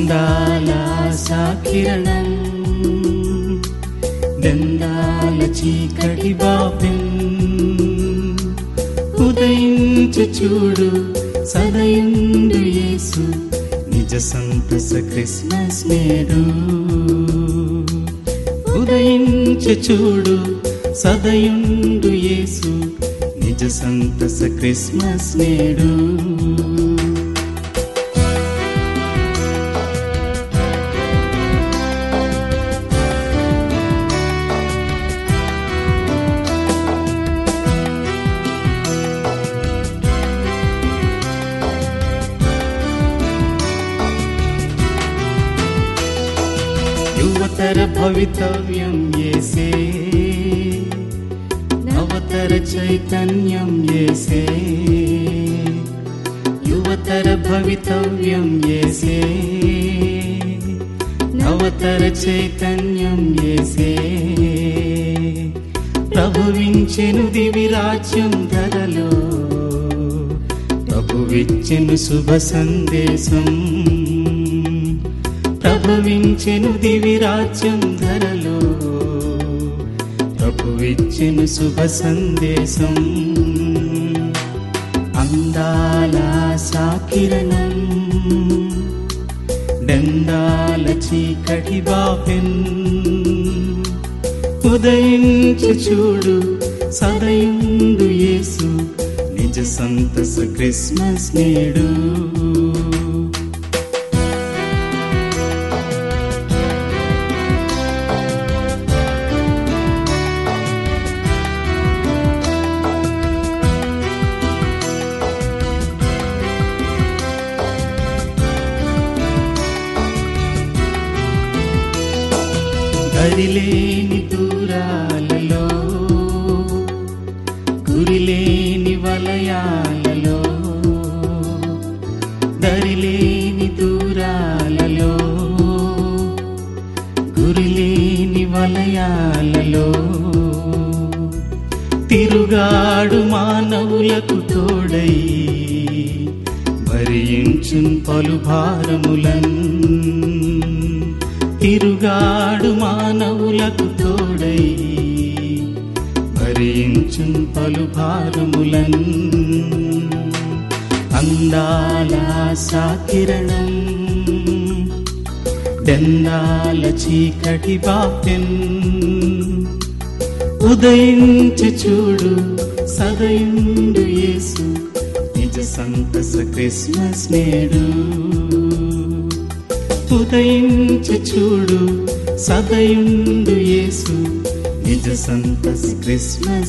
అందాల సాకిరణం దండాల చీకటి బాపెన్ ఉదయించు చూడు సదయుండు యేసు నిజ సంతస క్రిస్మస్ నేడు ఉదయించు చూడు సదయుండు యేసు నిజ సంతస క్రిస్మస్ నేడు యువతర భవితవ్యం ఏసే నవతర చైతన్యం ఏసే యువతర భవితవ్యం ఏసే నవతర చైతన్యం ఏసే ప్రభువించెను దివిరాజ్యం ధరలో ప్రభువిచ్చెను శుభ సందేశం ప్రభువించెను దివిరాజ్యం ధరలో ప్రభువిచ్చెను శుభ సందేశం అందాల సాకిరణం దండాల చీకటి బాపెన్ ఉదయించు చూడు సదయుండు యేసు నిజ సంతస క్రిస్మస్ నేడు దరిలేని దూరాలలో గురిలేని వలయాలలో దరిలేని దూరాలలో గురిలేని వలయాలలో తిరుగాడు మానవులకు తోడై భరించున్ పలు భారములన్ తిరుగాడు మానవులకు తోడై భరించున్ పలు భారములన్ అందాల సాకిరణం దండాల చీకటి బాపెన్ ఉదయించు చూడు సదయుండు యేసు నిజ సంతస క్రిస్మస్ నేడు ఉదయించు చూడు సదయుండు యేసు నిజ సంతస క్రిస్మస్